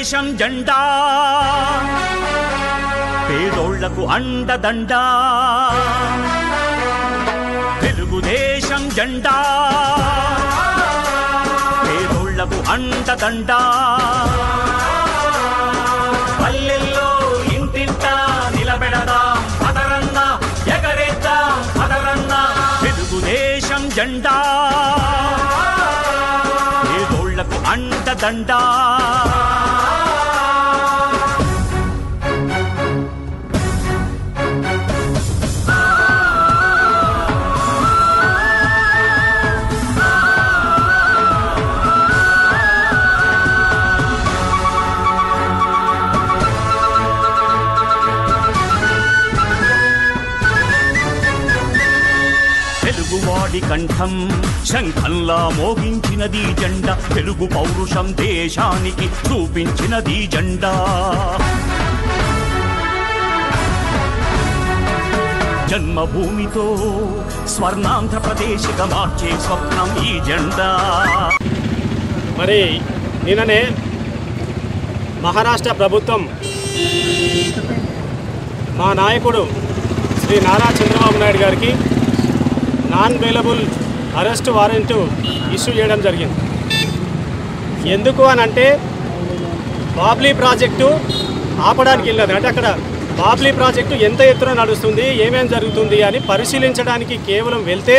తెలుగుదేశం జెండా పేదోళ్లకు అండదండా తెలుగుదేశం జెండా పేదోళ్లకు అండదండా పల్లెల్లో ఇంటింట నిలబెడదాం పదరన్న ఎగరేద్దాం పదరన్న తెలుగుదేశం జెండా పేదోళ్లకు అండదండా తెలుగువాడి కంఠం శంఖంలా మోగించినది జెండా తెలుగు పౌరుషం దేశానికి చూపించినది జెండా జన్మభూమితో స్వర్ణాంధ్రప్రదేశ్గా మార్చే స్వప్నం ఈ జెండా మరి నిన్ననే మహారాష్ట్ర ప్రభుత్వం మా నాయకుడు శ్రీ నారా చంద్రబాబు నాయుడు గారికి non bailable arrest warrant issue చేయడం జరిగింది ఎందుకు అని అంటే బాబ్లీ ప్రాజెక్టు ఆపడానికి వెళ్ళదు అంటే అక్కడ బాబ్లీ ప్రాజెక్టు ఎంత ఎత్తున నడుస్తుంది ఏమేం జరుగుతుంది అని పరిశీలించడానికి కేవలం వెళ్తే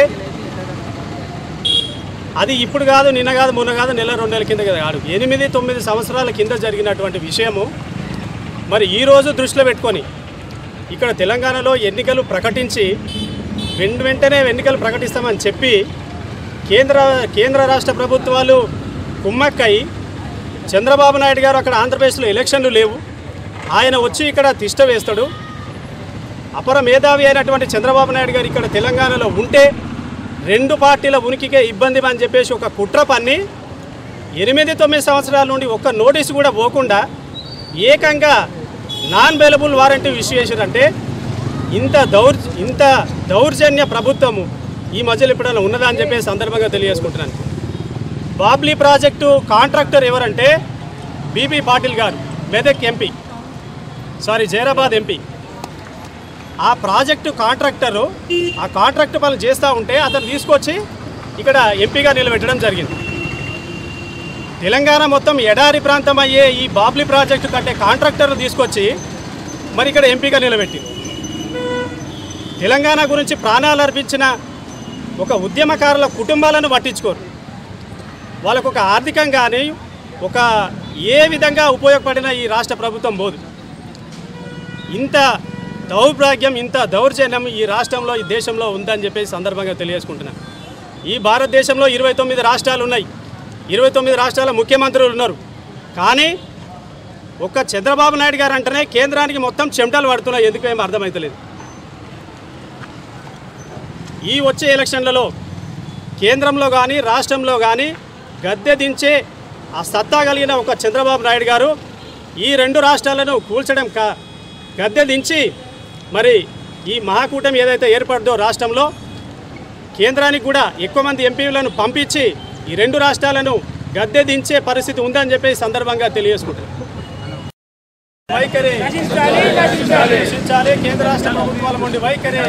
అది ఇప్పుడు కాదు నిన్న కాదు మొన్న కాదు నెల రెండు నెలల కింద కాదు ఎనిమిది తొమ్మిది సంవత్సరాల కింద జరిగినటువంటి విషయము మరి ఈ రోజు దృష్టిలో పెట్టుకొని ఇక్కడ తెలంగాణలో ఎన్నికలు ప్రకటించి వెంట వెంటనే ఎన్నికలు ప్రకటిస్తామని చెప్పి కేంద్ర కేంద్ర రాష్ట్ర ప్రభుత్వాలు కుమ్మక్కై చంద్రబాబు నాయుడు గారు అక్కడ ఆంధ్రప్రదేశ్లో ఎలక్షన్లు లేవు ఆయన వచ్చి ఇక్కడ తిష్ట వేస్తాడు అపర మేధావి అయినటువంటి చంద్రబాబు నాయుడు గారు ఇక్కడ తెలంగాణలో ఉంటే రెండు పార్టీల ఉనికికే ఇబ్బంది అని చెప్పేసి ఒక కుట్ర పన్ని ఎనిమిది తొమ్మిది సంవత్సరాల నుండి ఒక్క నోటీసు కూడా పోకుండా ఏకంగా నాన్ బెయిలబుల్ వారెంట్ ఇష్యూ చేశారంటే ఇంత దౌర్ ఇంత దౌర్జన్య ప్రభుత్వము ఈ మధ్యలో ఎప్పుడైనా ఉన్నదా అని చెప్పేసి సందర్భంగా తెలియజేసుకుంటున్నాను బాబ్లీ ప్రాజెక్టు కాంట్రాక్టర్ ఎవరంటే బీబీ పాటిల్ గారు Medak MP sorry Zaheerabad MP ఆ ప్రాజెక్టు కాంట్రాక్టరు ఆ కాంట్రాక్ట్ పనులు చేస్తూ ఉంటే అతను తీసుకొచ్చి ఇక్కడ ఎంపీగా నిలబెట్టడం జరిగింది తెలంగాణ మొత్తం ఎడారి ప్రాంతం అయ్యే ఈ బాబ్లీ ప్రాజెక్టు కంటే కాంట్రాక్టర్ను తీసుకొచ్చి మరి ఇక్కడ ఎంపీగా నిలబెట్టింది తెలంగాణ గురించి ప్రాణాలు అర్పించిన ఒక ఉద్యమకారుల కుటుంబాలను పట్టించుకోరు వాళ్ళకు ఒక ఆర్థికంగానే ఒక ఏ విధంగా ఉపయోగపడిన ఈ రాష్ట్ర ప్రభుత్వం పోదు ఇంత దౌర్భాగ్యం ఇంత దౌర్జన్యం ఈ రాష్ట్రంలో ఈ దేశంలో ఉందని చెప్పేసి సందర్భంగా తెలియజేసుకుంటున్నాను ఈ భారతదేశంలో ఇరవై తొమ్మిది రాష్ట్రాలు ఉన్నాయి ఇరవై తొమ్మిది రాష్ట్రాల ముఖ్యమంత్రులు ఉన్నారు కానీ ఒక్క చంద్రబాబు నాయుడు గారు అంటేనే కేంద్రానికి మొత్తం చెమటలు పడుతున్నాయి ఎందుకు ఏం అర్థమవుతలేదు ఈ వచ్చే ఎలక్షన్లలో కేంద్రంలో కానీ రాష్ట్రంలో కానీ గద్దె దించే ఆ సత్తా కలిగిన ఒక చంద్రబాబు నాయుడు గారు ఈ రెండు రాష్ట్రాలను కూల్చడం కా గద్దె దించి మరి ఈ మహాకూటమి ఏదైతే ఏర్పడిందో రాష్ట్రంలో కేంద్రానికి కూడా ఎక్కువ మంది ఎంపీలను పంపించి ఈ రెండు రాష్ట్రాలను గద్దె దించే పరిస్థితి ఉందని చెప్పి ఈ సందర్భంగా తెలియజేసుకుంటారు వైఖరి నశించాలి కేంద్ర రాష్ట్ర ప్రభుత్వాల నుండి వైఖరి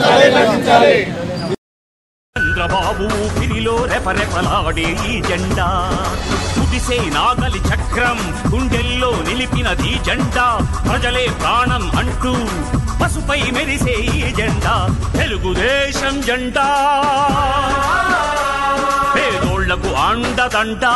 చంద్రబాబు ఊపిరిలో రెపరెపలాడే ఈ జెండా కుదిసే నాగలి చక్రం గుండెల్లో నిలిపినది జెండా ప్రజలే ప్రాణం అంటూ పసుపై మెరిసే ఈ జెండా తెలుగుదేశం జెండా పేదోళ్లకు అండదండా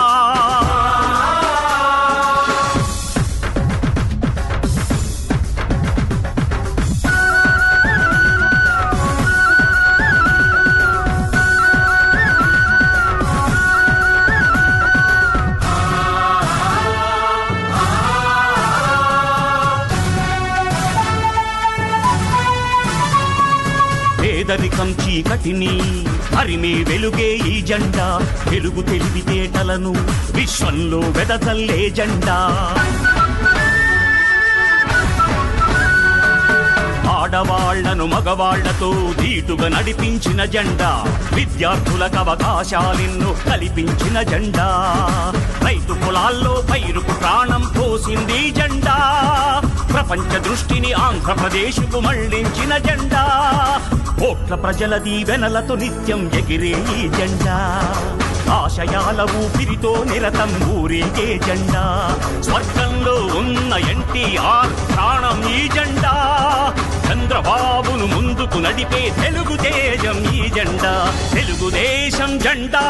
పేదరికం చీకటిని హరిమే వెలుగే ఈ జెండా వెలుగు తెలివితేటలను విశ్వంలో వెదజల్లే జెండా ఆడవాళ్లను మగవాళ్లతో ధీటుగా నడిపించిన జెండా విద్యార్థులకు అవకాశాలెన్నో కల్పించిన జెండా రైతు పొలాల్లో పైరుకు ప్రాణం పోసింది ఈ జెండా ప్రపంచ దృష్టిని ఆంధ్రప్రదేశ్కు మళ్లించిన జెండా కోట్ల ప్రజల దీవెనలతో నిత్యం ఎగిరే ఈ జెండా ఆశయాల ఊపిరితో నిరతం ఊరేగే జెండా స్వర్గంలో ఉన్న ఎన్టీఆర్ ప్రాణం ఈ జెండా చంద్రబాబును ముందుకు నడిపే తెలుగు తేజం ఈ జెండా తెలుగుదేశం జెండా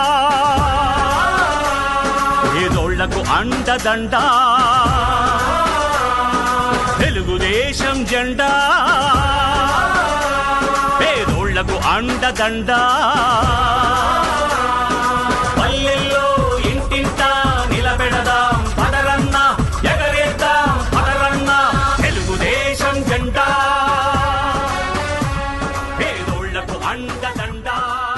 పేదోళ్లకు అండదండా తెలుగుదేశం జెండా పేదోళ్లకు అండదండా పల్లెల్లో ఇంటింటా నిలబెడదాం పదరన్న ఎగరేద్దాం పదరన్న తెలుగుదేశం జెండా పేదోళ్లకు అండదండా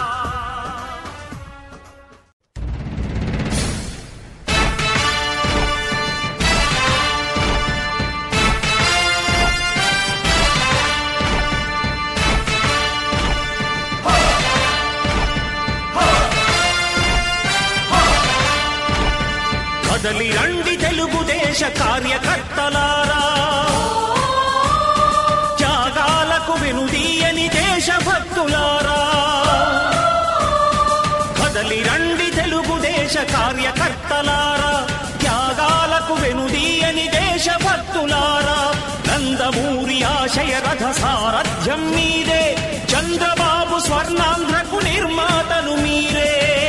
కదలి రండి తెలుగుదేశ కార్యకర్తలారా త్యాగాలకు వెనుదీయని దేశభక్తులారా కదలి రండి తెలుగుదేశ కార్యకర్తలారా త్యాగాలకు వెనుదీయని దేశభక్తులారా నందమూరి ఆశయ రథ సారథ్యం మీదే చంద్రబాబు స్వర్ణాంధ్రకు నిర్మాతను మీరే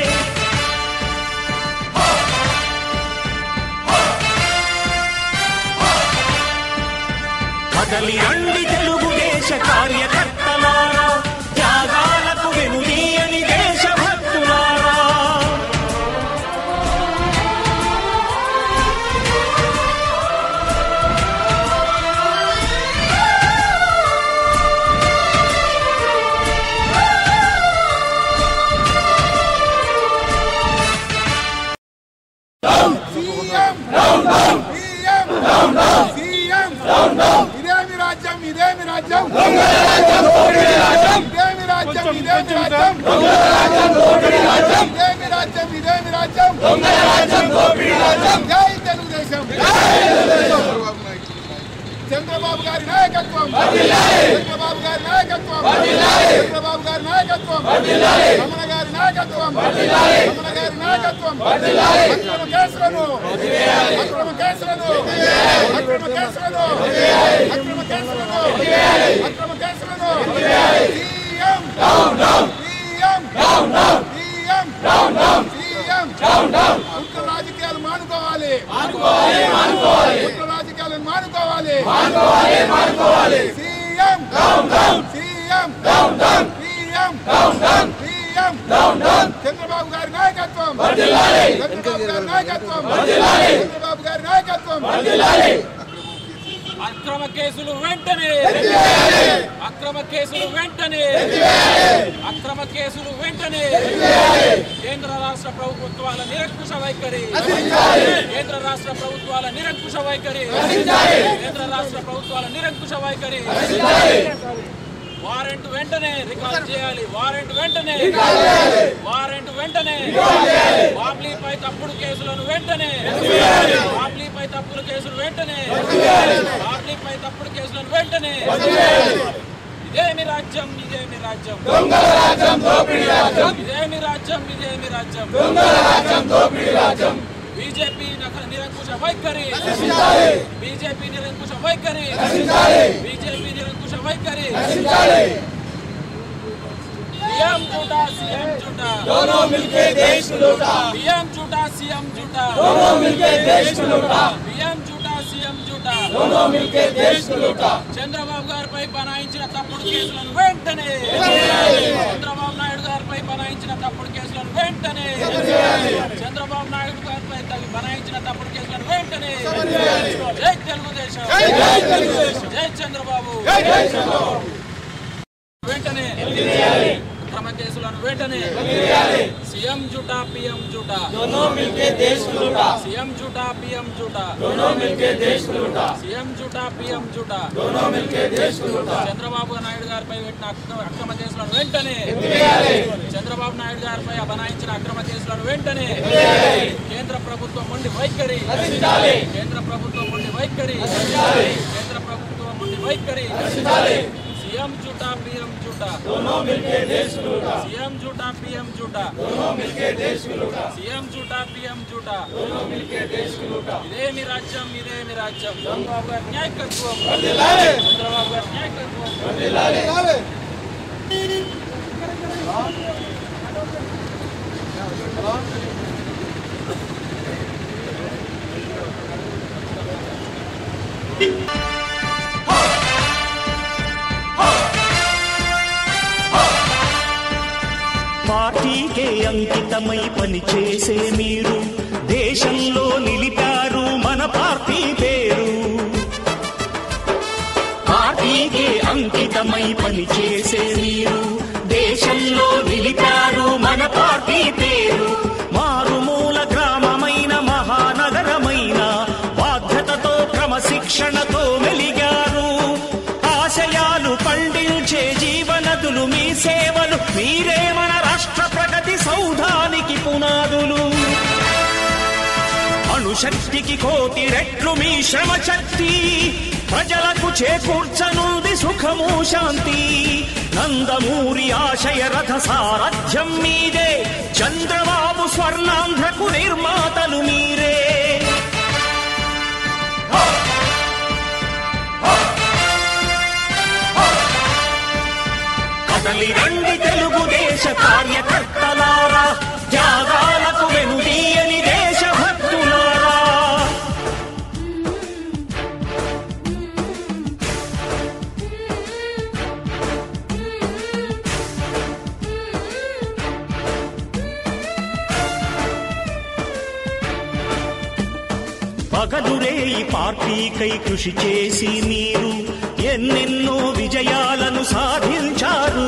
కదలి రండి తెలుగుదేశ కార్యకర్తలారా త్యాగాలకు వెనుదీయని దేశభక్తులారా సీఎం సీఎం సీఎం ఇదేమి రాజ్యం ఇదేమి రాజ్యం ఇదేమి రాజ్యం ఇదేమి రాజ్యం ఇదేమి రాజ్యం ఇదేమి రాజ్యం జై తెలుగుదేశం చంద్రబాబు గారి నాయకత్వం చంద్రబాబు గారి నాయకత్వం చంద్రబాబు గారి నాయకత్వం రమణ గారి నాయకత్వం రమణ గారి నాయకత్వం అక్రమ కేసులను అక్రమ కేసులను అక్రమ కేసులను అక్రమ కేసులను అక్రమ కేసులను సీఎం సీఎం సీఎం సీఎం కుట్ర రాజకీయాలు మానుకోవాలి కుట్ర రాజకీయాలను మానుకోవాలి CM CM CM CM Chandrababu గారి నాయకత్వం చంద్రబాబు గారి నాయకత్వం చంద్రబాబు గారి నాయకత్వం అక్రమ కేసులు వెంటనే అక్రమ కేసులు వెంటనే అక్రమ కేసులు వెంటనే కేంద్ర రాష్ట్ర ప్రభుత్వాల నిరంకుశ వైఖరి కేంద్ర రాష్ట్ర ప్రభుత్వాల నిరంకుశ వైఖరి కేంద్ర రాష్ట్ర ప్రభుత్వాల నిరంకుశ వైఖరి వారెంట్ వెంటనే రికార్డ్ చేయాలి వారెంట్ వెంటనే వారెంట్ వెంటనే బాబ్లీపై తప్పుడు కేసులను వెంటనే బాబ్లీపై తప్పుడు కేసులు వెంటనే బాబ్లీపై తప్పుడు కేసులను వెంటనే ఇదేమి రాజ్యం ఇదేమి రాజ్యం ఇదేమి రాజ్యం ఇదేమి రాజ్యం బీజేపీ నిరంకుశ వైఖరి బీజేపీ నిరంకుశ వైఖరి బీజేపీ నిరంకుశ వైఖరి सीएम झूठा सीएम झूठा दोनों मिलके देश लूटा पीएम झूठा सीएम झूठा दोनों मिलके देश लूटा पीएम झूठा सीएम झूठा दोनों मिलके देश लूटा చంద్రబాబు గారిపై బనాయించిన తప్పుడు కేసులను వెంటనే చంద్రబాబు నాయుడు గారిపై బనాయించిన తప్పుడు కేసులను వెంటనే చంద్రబాబు నాయుడు గారిపై తగి బనాయించిన తప్పుడు కేసులను వెంటనే జై తెలుగుదేశం జై చంద్రబాబు వెంటనే అక్రమ కేసులను వెంటనే सीएम झूठा पीएम झूठा दोनों मिलके देश लूटा सीएम झूठा पीएम झूठा दोनों मिलके देश लूटा सीएम झूठा पीएम झूठा दोनों मिलके देश लूटा చంద్రబాబు నాయుడు గారిపై పెట్టిన అక్రమ అక్రమ కేసులను వెంటనే చంద్రబాబు నాయుడు గారిపై బనాయించిన అక్రమ కేసులను వెంటనే కేంద్ర ప్రభుత్వం ఉండి వైఖరి కేంద్ర ప్రభుత్వం ఉండి వైఖరి కేంద్ర ప్రభుత్వం ఉండి వైఖరి सीएम झूठा पीएम झूठा दोनों मिलके देश लूटा सीएम झूठा पीएम झूठा दोनों मिलके देश लूटा सीएम झूठा पीएम झूठा दोनों मिलके देश लूटा ఇదేమి రాజ్యం ఇదేమి రాజ్యం చంద్రబాబు గారి నాయకత్వం చంద్రబాబు గారి నాయకత్వం పార్టీకే అంకితమై పనిచేసే మీరు దేశంలో నిలిపారు మన పార్టీ పేరు పార్టీకే అంకితమై పనిచేసే మీరు దేశంలో నిలిపారు మన పార్టీ పేరు మారుమూల గ్రామమైన మహానగరమైన బాధ్యతతో క్రమశిక్షణతో మెలిగారు ఆశయాలు పండించే జీవనదులు మీ సేవలు మీరే మన రాష్ట్ర ప్రగతి సౌధానికి పునాదులు అణుశక్తికి కోటి రెట్లు మీ శ్రమ శక్తి ప్రజలకు చేకూర్చనుంది సుఖము శాంతి నందమూరి ఆశయ రథ సారథ్యం మీదే చంద్రబాబు స్వర్ణాంధ్రకు నిర్మాతలు మీరే కదలి రండి తెలుగుదేశ కార్యకర్తలారా త్యాగాలకు వెనుదీయని దేశభక్తులారా పగలురే ఈ పార్టీకై కృషి చేసి మీరు ఎన్నెన్నో విజయాలను సాధించారు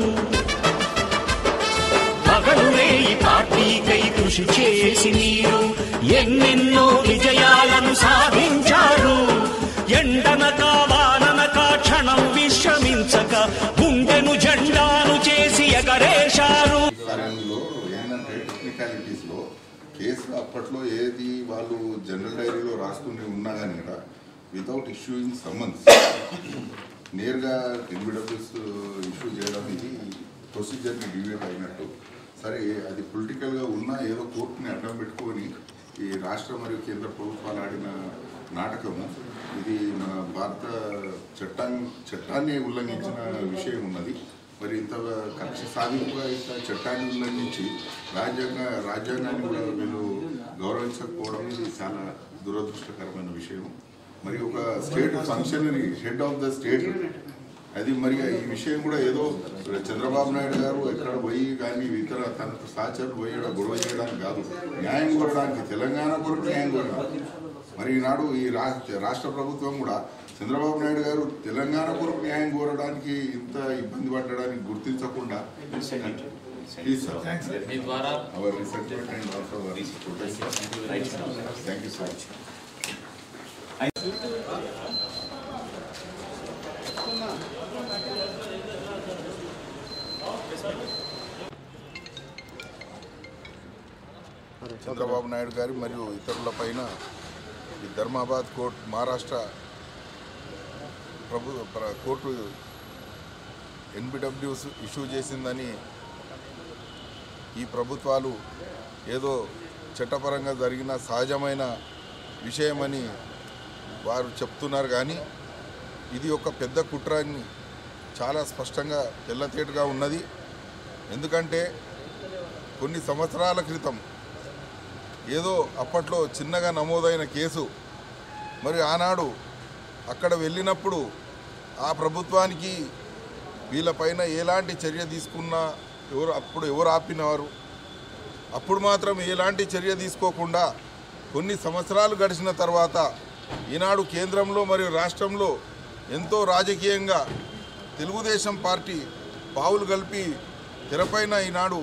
పగలురే ఈ పార్టీకై కృషి చేసి మీరు ఎన్నెన్నో విజయాలను సాధించారు ఎండనక వాననక క్షణం విశ్రమించక గుండెను జెండాను చేసి ఎగరేశారు కార్యంలో ఏంటంటే టెక్నికాలిటీస్లో కేసు అప్పట్లో ఏది వాళ్ళు జనరల్ డైరీలో రాసుకుని ఉన్నా కానీ కూడా వితౌట్ ఇష్యూయింగ్ సమ్మన్స్ నేరుగా ఎన్బిడబ్ల్యూస్ ఇష్యూ చేయడం ఇది ప్రొసీజర్ని డివేట్ అయినట్టు సరే అది పొలిటికల్గా ఉన్నా ఏదో కోర్టుని అడ్డం పెట్టుకొని ఈ రాష్ట్ర మరియు కేంద్ర ప్రభుత్వాలు ఆడిన నాటకము ఇది మన భారత చట్టాన్ని చట్టాన్ని ఉల్లంఘించిన విషయం ఉన్నది మరి ఇంత కక్ష సాధింపుగా ఇంత చట్టాన్ని ఉల్లంఘించి రాజ్యాంగ రాజ్యాంగాన్ని కూడా వీళ్ళు గౌరవించకపోవడం ఇది చాలా దురదృష్టకరమైన విషయం మరి ఒక state functionary head of the state అది మరి ఈ విషయం కూడా ఏదో చంద్రబాబు నాయుడు గారు ఎక్కడ పోయి కానీ ఇతర తన సహచరులు పోయి ఈడ గొడవ చేయడానికి కాదు న్యాయం కోరడానికి తెలంగాణ కొరకు న్యాయం కోరడానికి మరి ఈనాడు ఈ రాష్ట్ర రాష్ట్ర ప్రభుత్వం కూడా చంద్రబాబు నాయుడు గారు తెలంగాణ కొరకు న్యాయం కోరడానికి ఇంత ఇబ్బంది పడడానికి గుర్తించకుండా Please, sir. మీ ద్వారా Our resentment and also our protest. Thank you so much. Chandrababu Naidu గారి మరియు ఇతరుల పైన ఈ ధర్మాబాద్ కోర్టు మహారాష్ట్ర ప్రభు ప్ర- కోర్టు ఎన్బిడబ్ల్యూస్ ఇష్యూ చేసిందని ఈ ప్రభుత్వాలు ఏదో చట్టపరంగా జరిగిన సహజమైన విషయమని వారు చెప్తున్నారు కానీ ఇది ఒక పెద్ద కుట్ర అని చాలా స్పష్టంగా తెల్లతేటుగా ఉన్నది ఎందుకంటే కొన్ని సంవత్సరాల క్రితం ఏదో అప్పట్లో చిన్నగా నమోదైన కేసు మరి ఆనాడు అక్కడ వెళ్ళినప్పుడు ఆ ప్రభుత్వానికి వీళ్ళపైన ఎలాంటి చర్య తీసుకున్నా ఎవరు అప్పుడు ఎవరు ఆపినారు అప్పుడు మాత్రం ఎలాంటి చర్య తీసుకోకుండా కొన్ని సంవత్సరాలు గడిచిన తర్వాత ఈనాడు కేంద్రంలో మరియు రాష్ట్రంలో ఎంతో రాజకీయంగా తెలుగుదేశం పార్టీ పావులు కలిపి తెరపైన ఈనాడు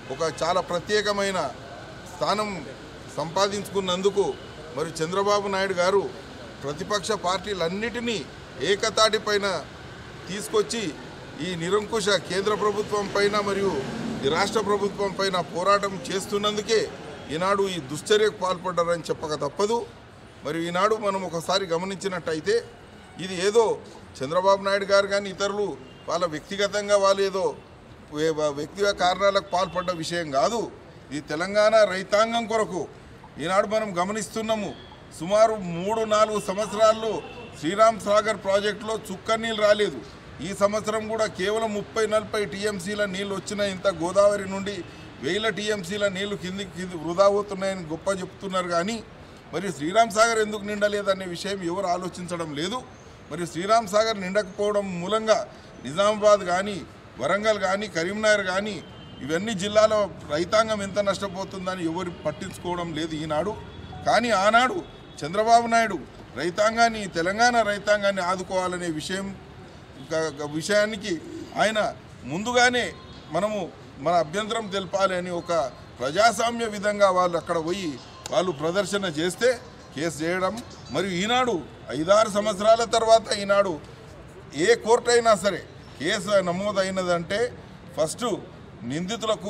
ఒక చాలా ప్రత్యేకమైన స్థానం సంపాదించుకున్నందుకు మరి చంద్రబాబు నాయుడు గారు ప్రతిపక్ష పార్టీలన్నిటినీ ఏకతాటిపైన తీసుకొచ్చి ఈ నిరంకుశ కేంద్ర ప్రభుత్వం పైన మరియు ఈ రాష్ట్ర ప్రభుత్వం పైన పోరాటం చేస్తున్నందుకే ఈనాడు ఈ దుశ్చర్యకు పాల్పడ్డారని చెప్పక తప్పదు మరి ఈనాడు మనం ఒకసారి గమనించినట్టయితే ఇది ఏదో చంద్రబాబు నాయుడు గారు కానీ ఇతరులు వాళ్ళ వ్యక్తిగతంగా వాళ్ళు ఏదో వే- వ్యక్తిగత కారణాలకు పాల్పడ్డ విషయం కాదు ఇది తెలంగాణ రైతాంగం కొరకు ఈనాడు మనం గమనిస్తున్నాము సుమారు మూడు నాలుగు సంవత్సరాల్లో శ్రీరామ్ సాగర్ ప్రాజెక్టులో చుక్క నీళ్ళు రాలేదు ఈ సంవత్సరం కూడా కేవలం ముప్పై నలభై టీఎంసీల నీళ్ళు వచ్చిన ఇంత గోదావరి నుండి వేల టీఎంసీల నీళ్లు కింది కింది వృధా అవుతున్నాయని గొప్ప చెప్తున్నారు కానీ మరి శ్రీరామ్ సాగర్ ఎందుకు నిండలేదనే విషయం ఎవరు ఆలోచించడం లేదు మరి శ్రీరామ్ సాగర్ నిండకపోవడం మూలంగా నిజామాబాద్ కానీ వరంగల్ కానీ కరీంనగర్ కానీ ఇవన్నీ జిల్లాలో రైతాంగం ఎంత నష్టపోతుందని ఎవరు పట్టించుకోవడం లేదు ఈనాడు కానీ ఆనాడు చంద్రబాబు నాయుడు రైతాంగాన్ని తెలంగాణ రైతాంగాన్ని ఆదుకోవాలనే విషయం గ- గ- విషయానికి ఆయన ముందుగానే మనము మన అభ్యంతరం తెలపాలి అని ఒక ప్రజాస్వామ్య విధంగా వాళ్ళు అక్కడ పోయి వాళ్ళు ప్రదర్శన చేస్తే కేసు చేయడం మరియు ఈనాడు ఐదారు సంవత్సరాల తర్వాత ఈనాడు ఏ కోర్టు అయినా సరే కేసు నమోదైనదంటే ఫస్ట్ నిందితులకు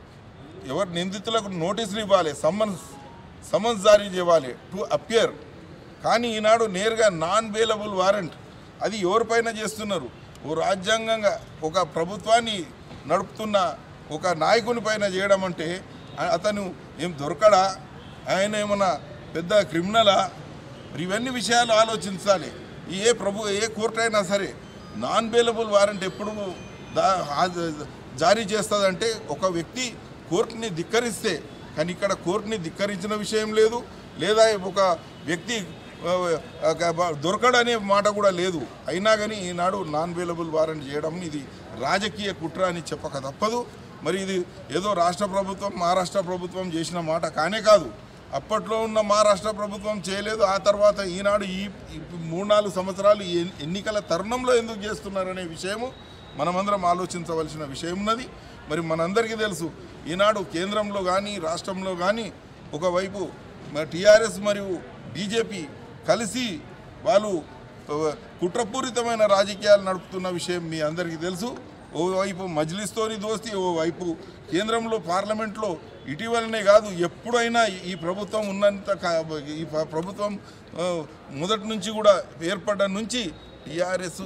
ఎవరు నిందితులకు నోటీసులు ఇవ్వాలి సమ్మన్స్ సమన్స్ జారీ చేయాలి టు అపియర్ కానీ ఈనాడు నేరుగా నాన్ బెయిలబుల్ వారెంట్ అది ఎవరిపైన చేస్తున్నారు ఓ రాజ్యాంగంగా ఒక ప్రభుత్వాన్ని నడుపుతున్న ఒక నాయకుని పైన చేయడం అంటే ఆ- అతను ఏం దొరకడా ఆయన ఏమన్నా పెద్ద క్రిమినలా మరి ఇవన్నీ విషయాలు ఆలోచించాలి ఈ ఏ ప్రభు ఏ కోర్టు అయినా సరే నాన్ బెయిలబుల్ వారెంట్ ఎప్పుడు దా ఆ- జారీ చేస్తుందంటే ఒక వ్యక్తి కోర్టుని ధిక్కరిస్తే కానీ ఇక్కడ కోర్టుని ధిక్కరించిన విషయం లేదు లేదా ఒక వ్యక్తి ఆ, ఆ, దొరకడనే మాట కూడా లేదు అయినా కానీ ఈనాడు నాన్ అవైలబుల్ వారెంట్ చేయడం ఇది రాజకీయ కుట్ర అని చెప్పక తప్పదు మరి ఇది ఏదో రాష్ట్ర ప్రభుత్వం మహారాష్ట్ర ప్రభుత్వం చేసిన మాట కానే కాదు అప్పట్లో ఉన్న మహారాష్ట్ర ప్రభుత్వం చేయలేదు ఆ తర్వాత ఈనాడు ఈ ఈ మూడు నాలుగు సంవత్సరాలు ఈ ఎన్- ఎన్నికల తరుణంలో ఎందుకు చేస్తున్నారనే విషయము మనమందరం ఆలోచించవలసిన విషయం ఉన్నది మరి మనందరికీ తెలుసు ఈనాడు కేంద్రంలో కానీ రాష్ట్రంలో కానీ ఒకవైపు టీఆర్ఎస్ మరియు బీజేపీ కలిసి వాళ్ళు ఆ, కుట్రపూరితమైన రాజకీయాలు నడుపుతున్న విషయం మీ అందరికీ తెలుసు ఓవైపు మజ్లిస్తోని దోస్తి ఓవైపు కేంద్రంలో పార్లమెంట్లో ఇటీవలనే కాదు ఎప్పుడైనా ఈ ప్రభుత్వం ఉన్నంత కా- ఈ ప్ర- ప్రభుత్వం ఆ, మొదటి నుంచి కూడా ఏర్పడ్డ నుంచి టీఆర్ఎస్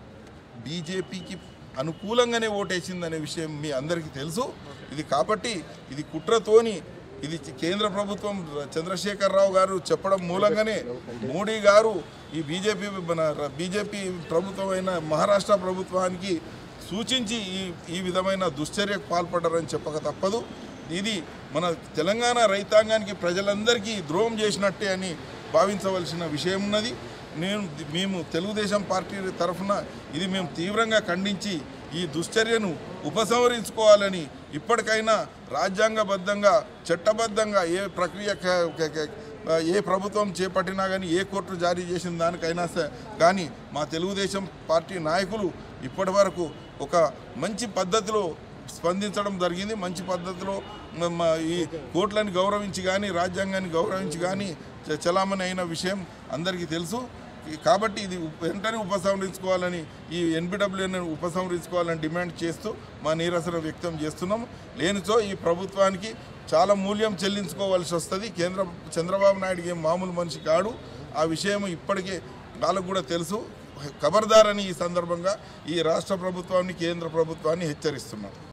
బీజేపీకి అనుకూలంగానే ఓటేసిందనే విషయం మీ అందరికీ తెలుసు ఇది కాబట్టి ఇది కుట్రతోని ఇది కేంద్ర ప్రభుత్వం చంద్రశేఖరరావు గారు చెప్పడం మూలంగానే మోడీ గారు ఈ బీజేపీ మన బీజేపీ ప్రభుత్వం అయిన మహారాష్ట్ర ప్రభుత్వానికి సూచించి ఈ ఈ విధమైన దుశ్చర్యకు పాల్పడ్డారని చెప్పక తప్పదు ఇది మన తెలంగాణ రైతాంగానికి ప్రజలందరికీ ద్రోహం చేసినట్టే అని భావించవలసిన విషయం ఉన్నది నేను మేము తెలుగుదేశం పార్టీ తరఫున ఇది మేము తీవ్రంగా ఖండించి ఈ దుశ్చర్యను ఉపసంహరించుకోవాలని ఇప్పటికైనా రాజ్యాంగబద్ధంగా చట్టబద్ధంగా ఏ ప్రక్రియ క- క- క- ఏ ప్రభుత్వం చేపట్టినా కానీ ఏ కోర్టు జారీ చేసిన దానికైనా స- కానీ మా తెలుగుదేశం పార్టీ నాయకులు ఇప్పటి వరకు ఒక మంచి పద్ధతిలో స్పందించడం జరిగింది మంచి పద్ధతిలో మ- మ- ఈ కోర్టులను గౌరవించి కానీ రాజ్యాంగాన్ని గౌరవించి కానీ చ- చలామణి అయిన విషయం అందరికీ తెలుసు ఈ- కాబట్టి ఇది ఉప్- వెంటనే ఉపసంహరించుకోవాలని ఈ ఎన్బిడబ్ల్యూని ఉపసంహరించుకోవాలని డిమాండ్ చేస్తూ మా నీరసన వ్యక్తం చేస్తున్నాం లేనిచో ఈ ప్రభుత్వానికి చాలా మూల్యం చెల్లించుకోవాల్సి వస్తుంది కేంద్ర చంద్రబాబు నాయుడుకి ఏం మామూలు మనిషి కాడు ఆ విషయం ఇప్పటికే వాళ్ళకు కూడా తెలుసు ఖబర్దారని ఈ సందర్భంగా ఈ రాష్ట్ర ప్రభుత్వాన్ని కేంద్ర ప్రభుత్వాన్ని హెచ్చరిస్తున్నాం